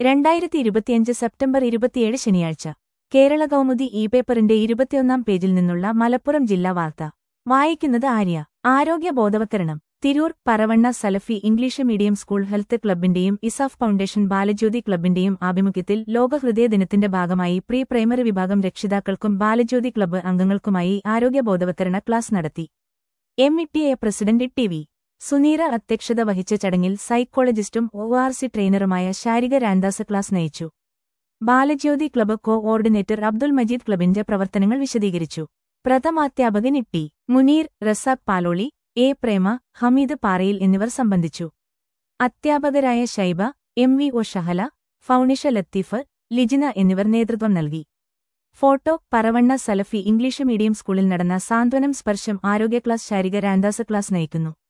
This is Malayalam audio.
രണ്ടായിരത്തി ഇരുപത്തിയഞ്ച് സെപ്റ്റംബർ ഇരുപത്തിയേഴ് ശനിയാഴ്ച കേരള കൗമുദി ഇ പേപ്പറിന്റെ ഇരുപത്തിയൊന്നാം പേജിൽ നിന്നുള്ള മലപ്പുറം ജില്ലാ വാർത്ത വായിക്കുന്നത് ആര്യ ആരോഗ്യ ബോധവത്കരണം Tirur Paravanna Salafi English medium school health ക്ലബിന്റെയും ഇസാഫ് ഫൗണ്ടേഷൻ ബാലജ്യോതി ക്ലബിന്റെയും ആഭിമുഖ്യത്തിൽ ലോക ഹൃദയ ദിനത്തിന്റെ ഭാഗമായി പ്രീ പ്രൈമറി വിഭാഗം രക്ഷിതാക്കൾക്കും ബാലജ്യോതി ക്ലബ്ബ് അംഗങ്ങൾക്കുമായി ആരോഗ്യ ബോധവത്കരണ ക്ലാസ് നടത്തി M E T A president T V Suneera അധ്യക്ഷത വഹിച്ച ചടങ്ങിൽ സൈക്കോളജിസ്റ്റും ഒ ആർ സി ട്രെയിനറുമായ ശാരിക രാംദാസ് ക്ലാസ് നയിച്ചു Balajyothi club coordinator Abdul Majeed ക്ലബിന്റെ പ്രവർത്തനങ്ങൾ വിശദീകരിച്ചു പ്രഥമാധ്യാപകൻ ഇട്ടി മുനീർ റസാഖ് പാലോളി എ പ്രേമ ഹമീദ് പാറയിൽ എന്നിവർ സംബന്ധിച്ചു അധ്യാപകരായ Shaiba M V O Shahala Faunisha Latheef Lijina എന്നിവർ നേതൃത്വം നൽകി photo Paravanna Salafi English medium സ്കൂളിൽ നടന്ന സാന്ത്വനം സ്പർശം ആരോഗ്യ ക്ലാസ് ശാരിക രാംദാസ് ക്ലാസ് നയിക്കുന്നു